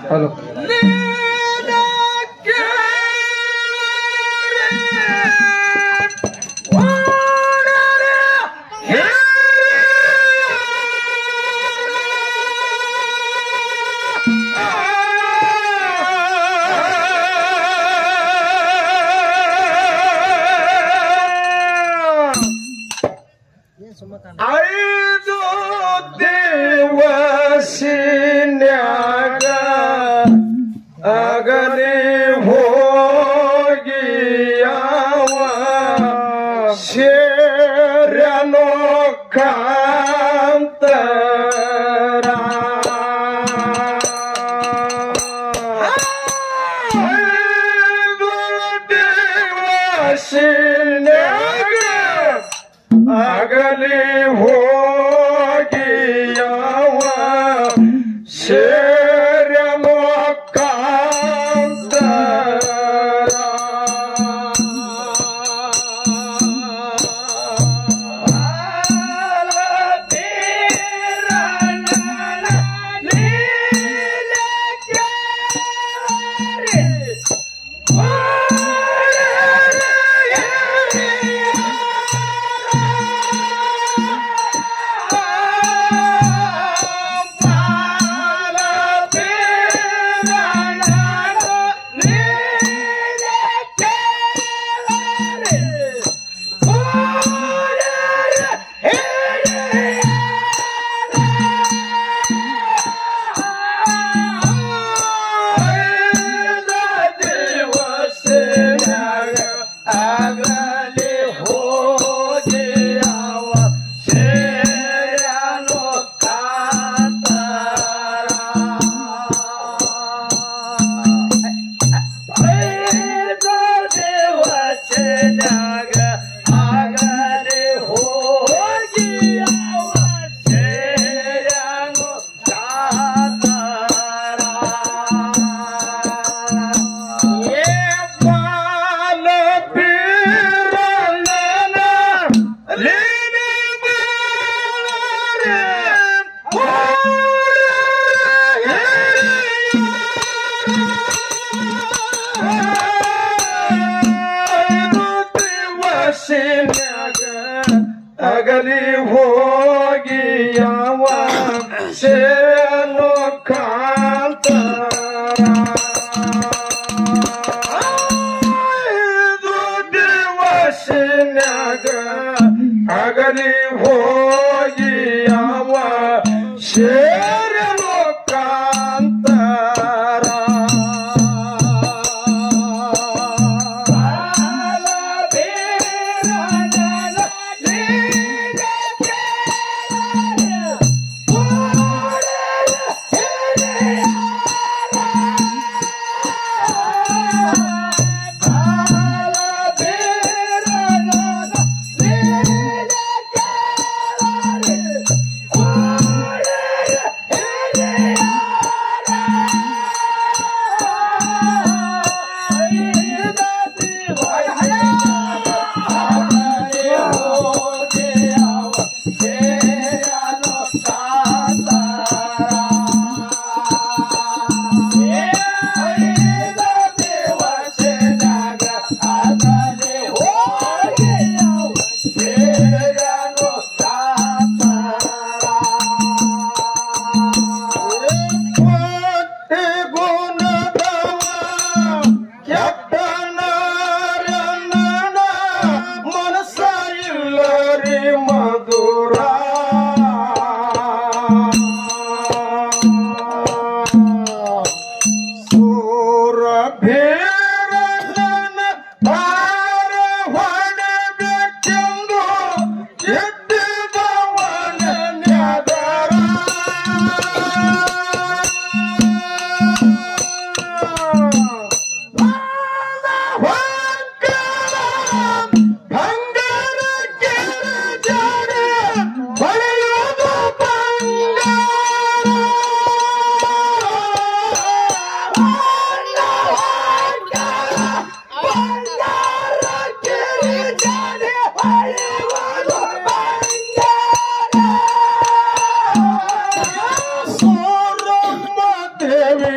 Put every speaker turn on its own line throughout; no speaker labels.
Hello
ಐದು ದಿವಸಿನ್ಯಾಗ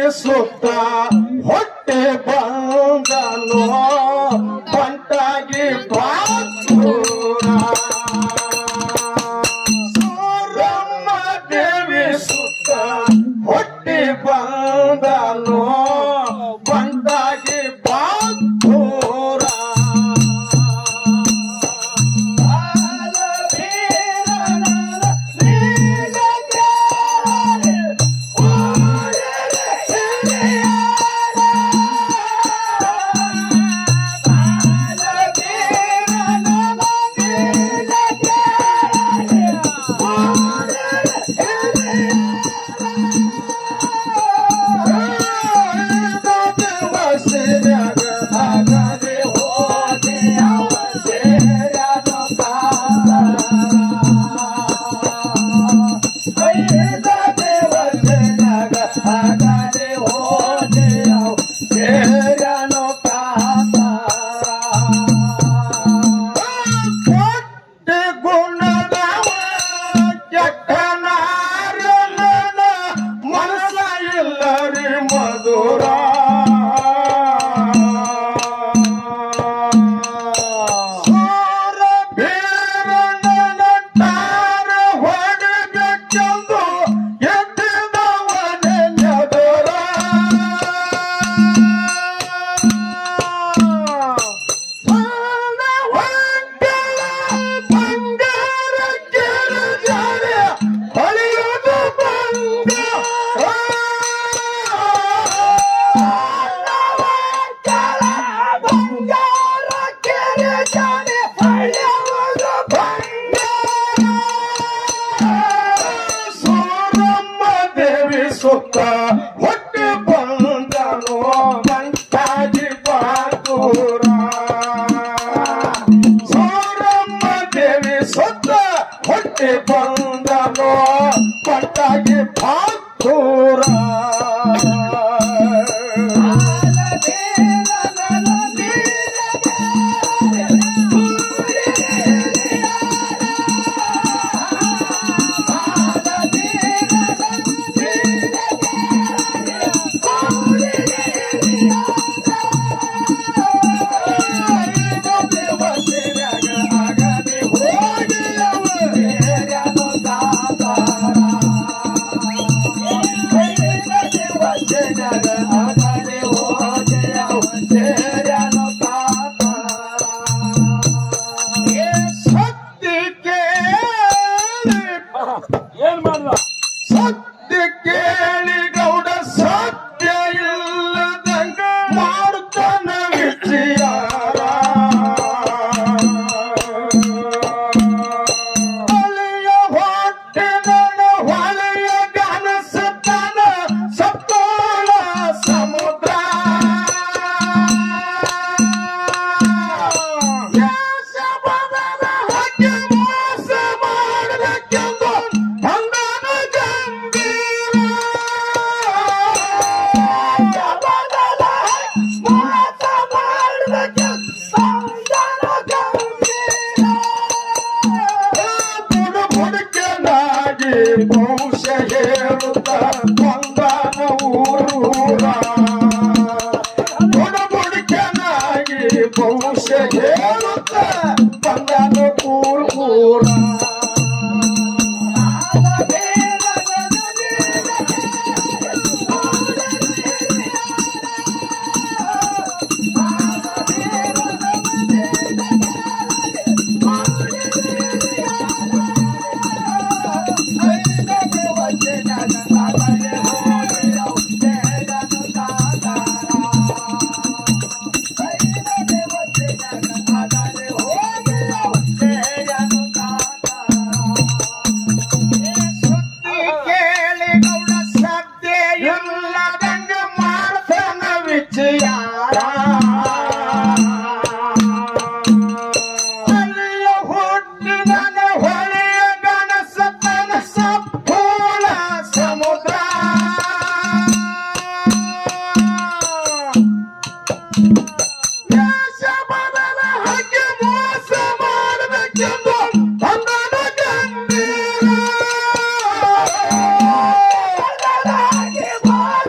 ಸುತ್ತ ಹೊಟ್ಟೆ ಬಂದನು ಬಂಟಾಗಿ ಬಾಸೂರ ಸೂರಮ್ಮ ದೇವಿ ಸುತ್ತ ಹೊಟ್ಟೆ ಬಂದನು ಬಂಟಾಗಿ ಬಾಸೂರ ಮನಸ ಇಲ್ಲರಿ ಮಧುರ ಸೂರ ಬೀರಣ್ಣನ ತಾರ ಹೊಡೆಬೇಕೆಂದು ಎದ್ದಿದವನೇ ನೆದರ. ಸಾಲ ಹೊಂಟಳ ಬಂಗಾರ ಗಿರಿಜಾರೆ ಹೊಳೆಯುವುದು ಬಂಗಾರ. ಸಾಲ ಹೊಂಟಳ ಬಂಗಾರ ಗಿರಿಜಾರೆ ಹೊಳೆಯುವುದು ಬಂಗಾರ. ಸೂರಮ್ಮ ದೇವಿ ಸುತ್ತ ಹೊಟ್ಟೆ ಬಂದನು ಬಂಟಾಗಿ ಬಾತೂರ ಸೂರಮ್ಮ ದೇವಿ ಸುತ್ತ ಹೊಟ್ಟೆ ಬಂದನು ಬಂಟಾಗಿ ಬಾತೂರ ಸತ್ಯ ಕೇಳಿ
ಏನ್ ಮಾಡ್ದ
ಸತ್ಯ ಕೇಳಿ ಗೌಡ ಸತ್ಯ ಇಲ್ಲದಂಗ ಮಾಡುತ್ತಾನ ವಿಚಾರ ಹೊಳೆಯ ಹೊಟ್ಟೆನ ಹೊಳೆಯ ಗನಸುತ್ತಾನ ಸತ್ತೋಳ ಸಮುದ್ರ ದೇಶವದನ ಹಕ್ಕಿ ಮೋಸ ಮಾಡಬೇಕೆಂದು ಬಂದನ ಗಂಭೀರ ದೇಶವದನ ಮೋಸ ಮಾಡಬೇಕೆಂದು ಬಂದನ ಗಂಭೀರ ಬುಡು ಬುಡುಕನಾಗಿ ಬಹುಶ ಹೇಳುತ್ತ ಬಂದನ ಊರೂರ ಬುಡು ಬುಡುಕನಾಗಿ ಬಹುಶ ಹೇಳುತ್ತ ಬಂದನ ಊರೂರ ಕೇಳಿ ಗೌಡ ಸದ್ಯ ಇಲ್ಲದಂಗ ಮಾಡ್ತಾನ ವಿಚಾರ ಅಲ್ಲಿಯ ಹುಟ್ಟಿದನ ಹೊಳೆಯ ಗಣಸತನ ಸಪ್ಪೂಲ ಸಮುದ್ರ ದೇಶ ಬದಲ ಹಾಕಿ ಮೋಸ ಮಾಡಬೇಕೆಂದು ಬಂದನ ಗಂಭೀರ. ಬದಲಾಗಿ ಮೋಸ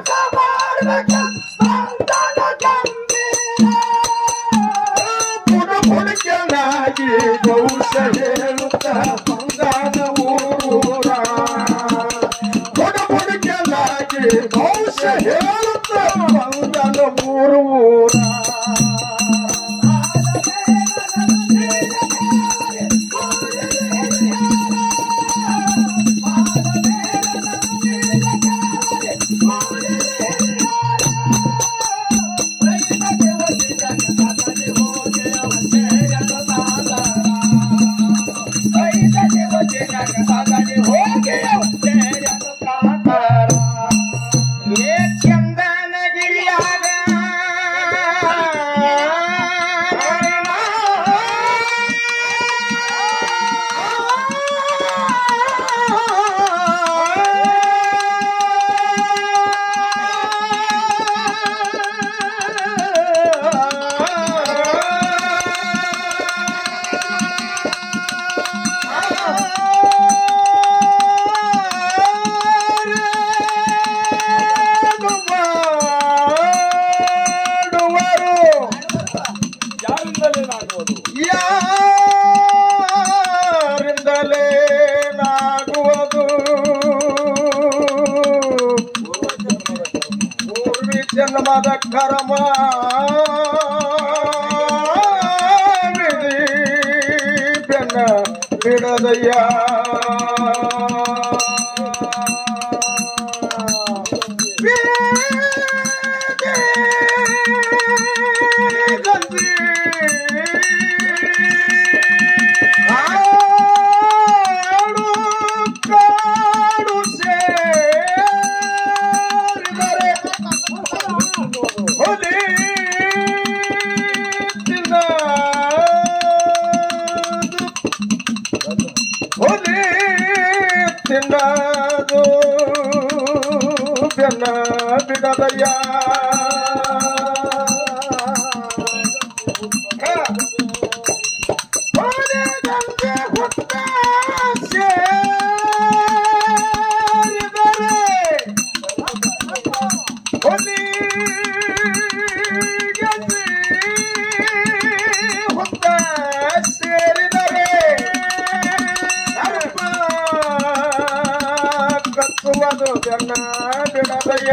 ಮಾಡ್ಬೇಕ ಬಂದನ ಗಂಭೀರ ಪುಡ ಪುಡಕನಾಗಿ ಬಹುಶ ಹೇಳುತ್ತ ಬಂದಾನ ಊರ ಪುಡ ಪುಡಕನಾಗಿ ಬಹುಶ ಹೇಳುತ್ತ ಬಂದನ ಊರು ಊರ ಏ ಚಂದನಗಿರಿಯಾಗ ಮಾಡುವರು
ಯಾರಿಂದಲೇನಾಗುವುದು
ಯಾರಿಂದಲೇ ನಾಗುವುದು ಪೂರ್ವಿ ಜನ್ಮದ ಕರ್ಮ ವಿಧಿ ಬೆನ್ನ ಬಿಡದಯ್ಯ ಗಂಜಿ ಕಾಡು ಕಾಡು ಸೇರಿದರೆ ಹೊಲಿ ತಿನ್ನದು ಹೊಲಿ ತಿನ್ನದು ಬೆನ್ನ ಬಿಡದಯ್ಯ ಹೊಲೆದಂತೆ ಹುಟ್ಟ ಸೇರಿದರೆ ಹೊಲಿಗಂತೆ ಹುಟ್ಟ ಸೇರಿದರೆ ಸರ್ಪ ಕತ್ತುವುದು ಬೆನ್ನ ಬಿಡದಯ್ಯ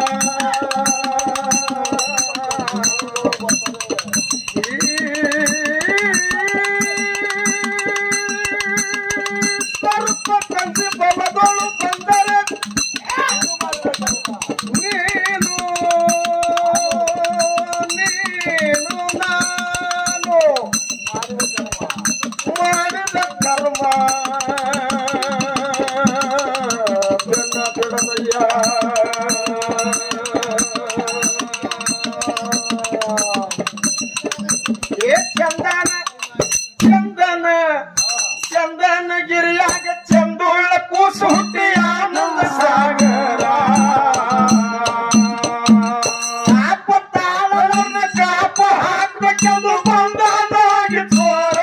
ಸರ್ಪ ಕಂಜಿ ಬಲದೊಳು ಬಂದರೆ ನೀನು ನೀನು ನಾನು ಮಾಡಿದ ಕರ್ಮ ಬೆನ್ನ ಬಿಡದಯ್ಯ ಏ ಚಂದನ ಚಂದನ ಚಂದನಗಿರಿಯಾಗ ಚಂದುಳ್ಳ ಕೂಸು ಹುಟ್ಟಿ ಆನಂದ ಸಾಗರ ಕಾಪ ತಾಳನ್ನ ಕಾಪ ಹಾಕ್ಬೇಕೆಂದು ಬಂದಾಗಿ ತೋರ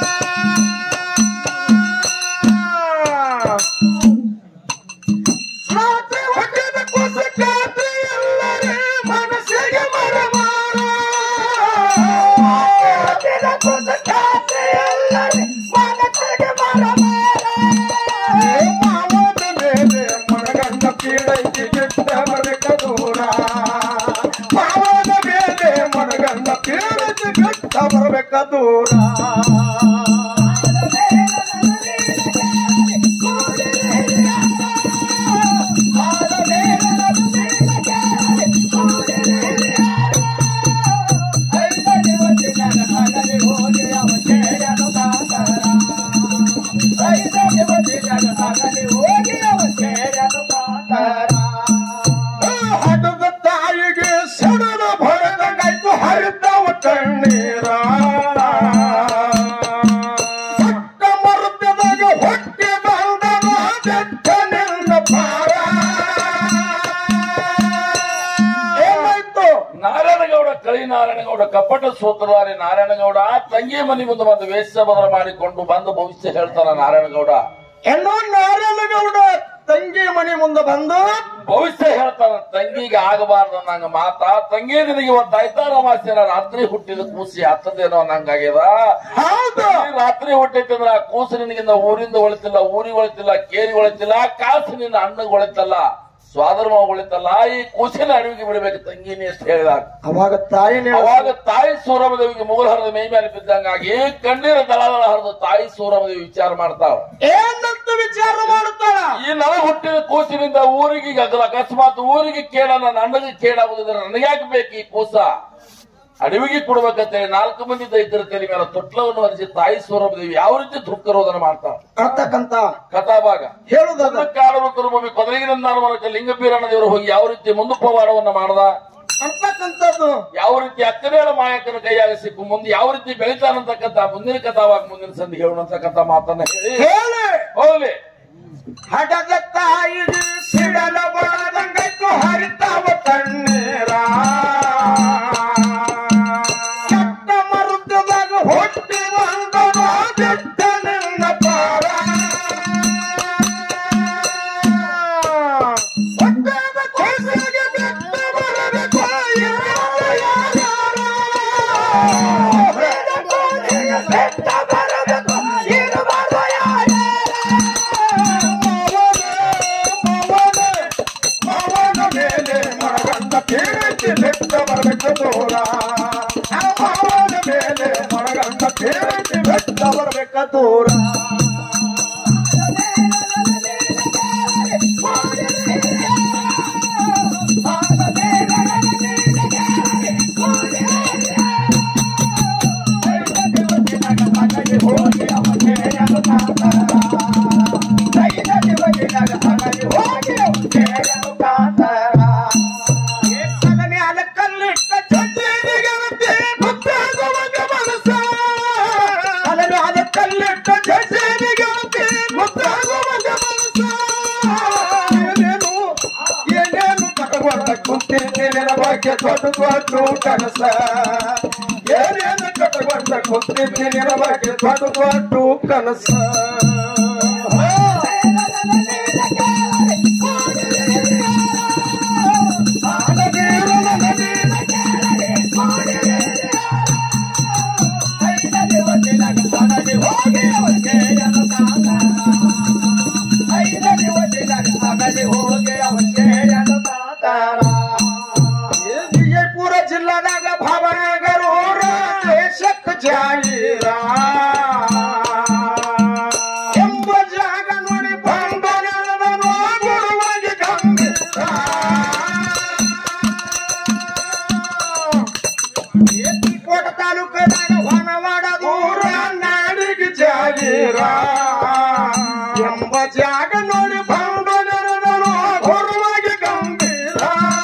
ರಾತ್ರಿ ಹೊಟ್ಟೆದ ಕೂಸು ಖಾತ್ರಿ ಎಲ್ಲರೇ ಮನಸ್ಸಿಗೆ ಮರಮಾರ ಹೊಟ್ಟೆದ ಕೂಸು ಖಾತ್ರಿ ಎಲ್ಲರೇ ಮನಸ್ಸಿಗೆ ಮರಮಾರ ಮಾವನ ಮೇಲೆ ಮನಗಂಡ ಪೀಡೈತಿ ಕೆಟ್ಟ ಬರಕ ದೂರ ಮಾವನ ಮೇಲೆ ಮನಗಂಡ ಪೀಡೈತಿ ಕೆಟ್ಟ ಬರಬೇಕ ದೂರ ಹಠದ ತಾಯಿಗೆ ಸಡಲ ಭರದಂಗಾಯ್ತು ಹರಿದವ ಕಣ್ಣೀರ ಹೊಟ್ಟ ಮರುತದಾಗ ಹೊಟ್ಟೆ ಬಂದನ ಬೆಟ್ಟನಿಂದ ಪಾರ ಏನಾಯ್ತು
ನಾರಾಯಣಗೌಡ ಕಳಿ ನಾರಾಯಣಗೌಡ ಕಪಟ ಸೂತ್ರಧಾರಿ ನಾರಾಯಣಗೌಡ ತಂಗಿ ಮನೆ ಮುಂದೆ ಬಂದು ವೇಷ ಬದಲ ಮಾಡಿಕೊಂಡು ಬಂದು ಭವಿಷ್ಯ ಹೇಳ್ತಾನ ನಾರಾಯಣಗೌಡ
ಎಲ್ಲೋ ನಾರಾಯಣಗೌಡ ತಂಗಿ ಮನೆ ಮುಂದೆ ಬಂದು
ಭವಿಷ್ಯ ಹೇಳ್ತಾನ ತಂಗಿಗೆ ಆಗಬಾರ್ದು ನಂಗ ಮಾತ ತಂಗಿ ನಿನಗೆ ಇವತ್ತು ಐತಾರ ರಾತ್ರಿ ಹುಟ್ಟಿದ ಕೂಸಿ ಹತ್ತದೇನೋ ನಂಗಾಗ್ಯದ
ಹೌದು
ಈ ರಾತ್ರಿ ಹುಟ್ಟೈತಂದ್ರ ಆ ಕೂಸು ನಿನಗಿಂದ ಊರಿಂದ ಒಳಿತಿಲ್ಲ ಊರಿಗೆ ಒಳಿತಿಲ್ಲ ಕೇರಿ ಒಳಿತಿಲ್ಲ ಕಾಸು ನಿನ್ನ ಅಣ್ಣಗೆ ಒಳಿತಲ್ಲ ಸ್ವಾಧರ್ಮ ಒಳಿತಲ್ಲ ಈ ಕೂಸಿನ ಅಡವಿಗೆ ಬಿಡಬೇಕು ತಂಗಿನಿ ಎಷ್ಟು ಹೇಳಿದಾಗ
ಅವಾಗ ತಾಯಿನೇ
ಅವಾಗ ತಾಯಿ ಸೂರಮದೇವಿಗೆ ಮೂಲ ಹರಿದ ಮೈ ಮೇಲೆ ಬಿದ್ದಂಗಾಗಿ ಕಣ್ಣೀರ ದಳದಳ ಹರಿದು ತಾಯಿ ಸೂರಮದೇವಿ ವಿಚಾರ ಮಾಡ್ತಾಳ
ಏನಂತ ವಿಚಾರ ಮಾಡುತ್ತಾಳ
ಈ ನಳ ಹುಟ್ಟಿದ ಕೂಸಿನಿಂದ ಊರಿಗೆ ಈಗ ಅಗಲ ಅಕಸ್ಮಾತ್ ಊರಿಗೆ ಕೇಳ ನನ್ನ ಅಣ್ಣಗೆ ಕೇಳಾಗುದಿದ್ರೆ ನನಗ್ಯಾಕೆ ಬೇಕು ಈ ಕೂಸ ಅಡವಿಗೆ ಕೊಡ್ಬೇಕಂತೇಳಿ ನಾಲ್ಕು ಮಂದಿ ದೈತರ ತಲೆ ಮೇಲೆ ತೊಟ್ಲವನ್ನು ಹರಿಸಿ ತಾಯಿ ಸೂರಮದೇವಿ ಯಾವ ರೀತಿ ದುಃಖರೋಧನ ಮಾಡ್ತಾಳ
ಅಂತಕ್ಕಂತ
ಕಥಾಭಾಗ
ಹೇಳುವುದಾದ
ಕಾಲರು ಕರುಭೂಮಿ ಕೊದಲಿಗಿನ ಮೂಲಕ ಲಿಂಗಬೀರಣ್ಣ ದೇವರು ಹೋಗಿ ಯಾವ ರೀತಿ ಮುಂದುಪವಾಡವನ್ನ ಮಾಡದ
ಅಂತಕ್ಕಂಥದ್ದು
ಯಾವ ರೀತಿ ಅಕ್ಕನೇಳ ಮಾಯಕನ ಕೈಯಾಗ ಸಿಕ್ಕು ಮುಂದೆ ಯಾವ ರೀತಿ ಬೆಳಿತಾನಂತಕ್ಕಂತ ಮುಂದಿನ ಕಥಾವಾಗ ಮುಂದಿನ ಸಂಧಿ ಹೇಳುವಂತಕ್ಕಂತ ಮಾತನ್ನ ಹೇಳಿ
ಹೇಳಿ
ಹೋಗ್ಲಿ
ಹಡದ ತಾಯಿಗೆ ಸಿಡಲ ಬಳದಂಗೈತು ಹರಿತಾವ ಕಣ್ಣೀರ ಕೆಟ್ಟ ಮರುದ್ರದಾಗ ಹುಟ್ಟಿ ಬಂದನು ಬಿಟ್ಟ ನಿನ್ನ ಪಾರ ಹೊಟ್ಟೆದ ಕೂಸಿಗೆ ಬಿಟ್ಟು ಬರಬೇಕು ಇರುವುದು ಯಾರ್ಯಾರು? ಬಿಟ್ಟು ಬರಬೇಕು ಇರುವುದು ಯಾರ್ಯಾರು? ಮಾವನ ಮೇಲೆ ಮರಗಂಡ ಪ್ರೀತಿ ಬೆಟ್ಟ ಬರಬೇಕು ದೂರ ಮಾವನ ಮೇಲೆ ಮರಗಂಡ ಪ್ರೀತಿ ಬೆಟ್ಟ ಬರಬೇಕ ದೂರ ಬಗ್ಗೆ ದೊಡ್ಡ ದೊಡ್ಡ ಕನಸ ಏನೇನು ಕಟ್ಟಗೊಂಡ ಕುಂತಿದ್ದೀನಿ ಬಗ್ಗೆ ದೊಡ್ಡ ದೊಡ್ಡ ಕನಸ ವಿಜಯಪುರ ಜಿಲ್ಲಾದಾಗ ಭಾವನಗರ ದೇಶಕ್ಕೆ ಜಾಯಿರ ಎಂಬ ಜಾಗ ನೋಡಿ ಬಂದು ನಡೆದನು ಗುರುವಾಗಿ ಗಂಭೀರ ಕೋಟ ತಾಲೂಕದಾಗ ಹೊನವಾಡ ದೂರ ನಾಡಿಗೆ ಜಾಗೀರ ಎಂಬ ಜಾಗ ನೋಡಿ ಬಂದು ನೆರೆದನು ಗುರುವಾಗಿ ಗಂಭೀರ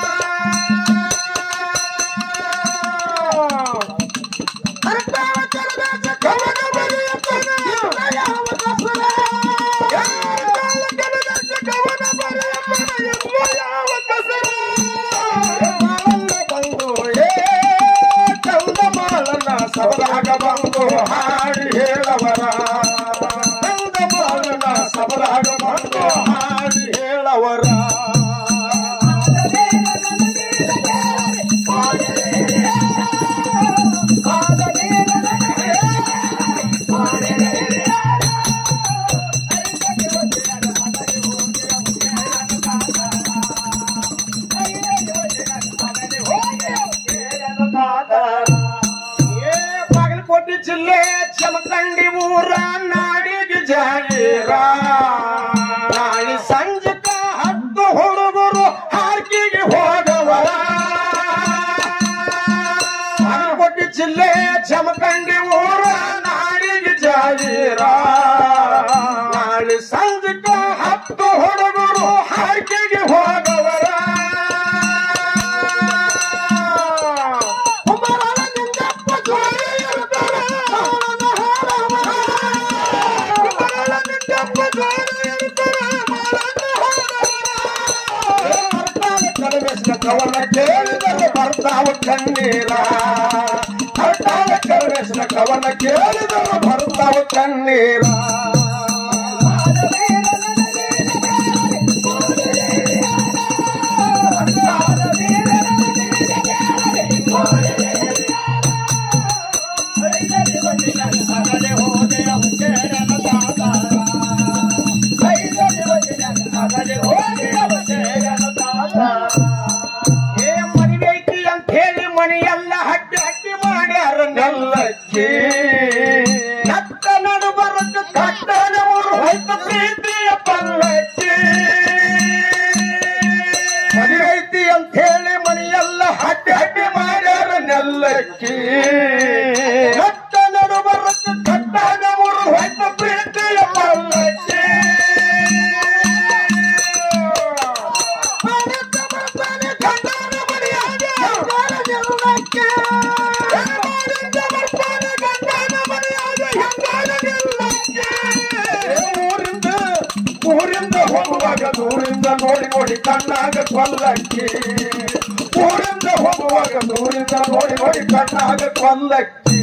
ಅರ್ಧಾವ ತರಬೇತಿ ಕವನ ಬರೆಯುತ್ತಾನ ಯಾವ ದಸರ? ಯಾವ ತರಬೇತಿ ಕವನ ಬರೆಯುತ್ತಾನ ಎಂಬ ಯಾವ ದಸರ? ಮಾವನ್ನ ಬಂದು ಏ ಚಂದಮಾಲನ ಸಬರಾಗ ಬಂದು ಹಾಡಿ ಹೇಳವರ ಚಂದಮಾಲನ ಸಬರಾಗ ಬಂದು ಹಾಡಿ ಹೇಳವರ ಏ ಬಾಗಲಕೋಟೆ ಜಿಲ್ಲೆ ಚಮಕಂಡಿ ಊರ ನಾಡಿಗೆ ಜಾಗೀರ ನಾಳೆ ಸಂಜಕ ಹತ್ತು ಹುಡುಗರು ಹಾರ್ಕಿಗೆ ಹೋಗವರ ಬಾಗಲಕೋಟೆ ಜಿಲ್ಲೆ ಚಮಕಂಡಿ ಊರ ನಾಡಿಗೆ ಜಾಗೀರ ನಾಳೆ ಸಂಜಕ ಹತ್ತು ಹುಡುಗರು ಹಾರ್ಕಿಗೆ ಹೋಗವರ ಕುಮಾರನ ನಿಂಗಪ್ಪ ಜೋಡಿ ಇರ್ತಾರ. ಮಾವನ ಹಾಡವ. ಕುಮಾರನ ನಿಂಗಪ್ಪ ಜೋಡಿ ಇರ್ತಾರ. ಮಾವನ ಹಾಡವ. ಬರ್ತಾವ ಕಲಬೆಸ್ನ ಕವನ ಕೇಳಿದರೆ ಬರ್ತಾವ ಕಣ್ಣೀರ ಬರ್ತಾವ ಕಲಬೆಸ್ನ ಕವನ ಕೇಳಿದರೆ ಬರ್ತಾವ ಕಣ್ಣೀರ ಪಲ್ಲಕ್ಕಿ ನತ್ತ ನಡು ಬರದ್ದು ಕಟ್ಟನೆ ಊರು ಹೋಯ್ತು ಪ್ರೀತಿಯ ಪಲ್ಲಕ್ಕಿ ಮನೆ ಐತಿ ಅಂತ ಹೇಳಿ ಮನೆಯೆಲ್ಲ ಹಟ್ಟಿ ಹಟ್ಟಿ ಮಾಡ್ಯಾರ ನೆಲ್ಲಕ್ಕಿ ನತ್ತ ನಡು ಬರದ್ದು ಕಟ್ಟನೆ ಊರು ಹೋಯ್ತು ಪ್ರೀತಿಯ ಪಲ್ಲಕ್ಕಿ ಊರಿಂದ ಊರಿಂದ ಹೋಗುವಾಗ ದೂರಿಂದ ನೋಡಿ ನೋಡಿ ಕಣ್ಣಾಗ ಕೊಲ್ಲಕ್ಕಿ ಊರಿಂದ ಹೋಗುವಾಗ ದೂರಿಂದ ನೋಡಿ ನೋಡಿ ಕಣ್ಣಾಗ ಕೊಲ್ಲಕ್ಕಿ